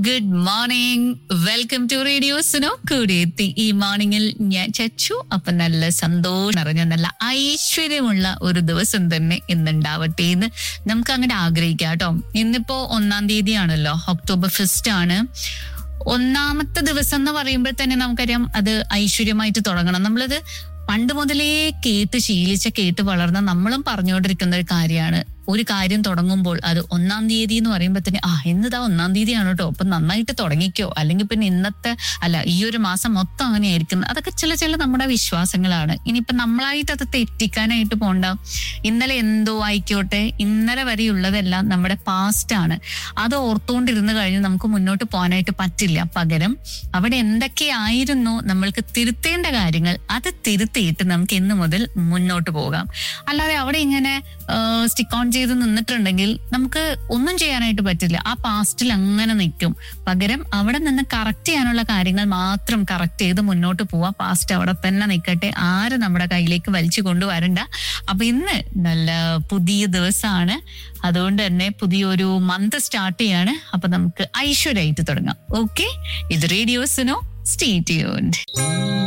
good morning welcome to radio Suno കൂടെ എത്തി ഈ മോർണിംഗിൽ ഞാൻ ചച്ചു അപ്പൊ നല്ല സന്തോഷം നിറഞ്ഞ നല്ല ഐശ്വര്യമുള്ള ഒരു ദിവസം തന്നെ ഇന്നുണ്ടാവട്ടെ എന്ന് നമുക്ക് അങ്ങനെ ആഗ്രഹിക്കാം കേട്ടോ ഇന്നിപ്പോ ഒന്നാം തീയതിയാണല്ലോ ഒക്ടോബർ ഫസ്റ്റ് ആണ് ഒന്നാമത്തെ ദിവസം എന്ന് പറയുമ്പോൾ തന്നെ നമുക്കറിയാം അത് ഐശ്വര്യമായിട്ട് തുടങ്ങണം നമ്മളത് പണ്ട് മുതലേ കേട്ട് ശീലിച്ച കേട്ട് വളർന്ന നമ്മളും പറഞ്ഞുകൊണ്ടിരിക്കുന്ന ഒരു കാര്യമാണ് ഒരു കാര്യം തുടങ്ങുമ്പോൾ അത് ഒന്നാം തീയതി എന്ന് പറയുമ്പോൾ തന്നെ ആ ഇന്നിതാ ഒന്നാം തീയതിയാണ് കേട്ടോ അപ്പൊ നന്നായിട്ട് തുടങ്ങിക്കോ അല്ലെങ്കിൽ പിന്നെ ഇന്നത്തെ അല്ല ഈ ഒരു മാസം മൊത്തം അങ്ങനെയായിരിക്കും അതൊക്കെ ചില ചില നമ്മുടെ വിശ്വാസങ്ങളാണ് ഇനിയിപ്പൊ നമ്മളായിട്ട് അത് തെറ്റിക്കാനായിട്ട് പോണ്ട ഇന്നലെ എന്തോ ആയിക്കോട്ടെ ഇന്നലെ വരെയുള്ളതെല്ലാം നമ്മുടെ പാസ്റ്റ് ആണ് അത് ഓർത്തുകൊണ്ടിരുന്ന് കഴിഞ്ഞ് നമുക്ക് മുന്നോട്ട് പോകാനായിട്ട് പറ്റില്ല പകരം അവിടെ എന്തൊക്കെയായിരുന്നു നമ്മൾക്ക് തിരുത്തേണ്ട കാര്യങ്ങൾ അത് തിരുത്തിയിട്ട് നമുക്ക് ഇന്ന് മുതൽ മുന്നോട്ട് പോകാം അല്ലാതെ അവിടെ ഇങ്ങനെ സ്റ്റിക്ക് ഓൺ ചെയ്ത് നിന്നിട്ടുണ്ടെങ്കിൽ നമുക്ക് ഒന്നും ചെയ്യാനായിട്ട് പറ്റില്ല ആ പാസ്റ്റിൽ അങ്ങനെ നിൽക്കും പകരം അവിടെ നിന്ന് കറക്റ്റ് ചെയ്യാനുള്ള കാര്യങ്ങൾ മാത്രം കറക്റ്റ് ചെയ്ത് മുന്നോട്ട് പോവാം പാസ്റ്റ് അവിടെ തന്നെ നിൽക്കട്ടെ ആരും നമ്മുടെ കയ്യിലേക്ക് വലിച്ചു കൊണ്ടുവരണ്ട അപ്പൊ ഇന്ന് നല്ല പുതിയ ദിവസമാണ് അതുകൊണ്ട് തന്നെ പുതിയൊരു മന്ത് സ്റ്റാർട്ട് ചെയ്യാണ് അപ്പൊ നമുക്ക് ഐശ്വര്യമായിട്ട് തുടങ്ങാം ഓക്കെ ഇത് റേഡിയോസിനോ സ്റ്റേ ട്യൂൺഡ്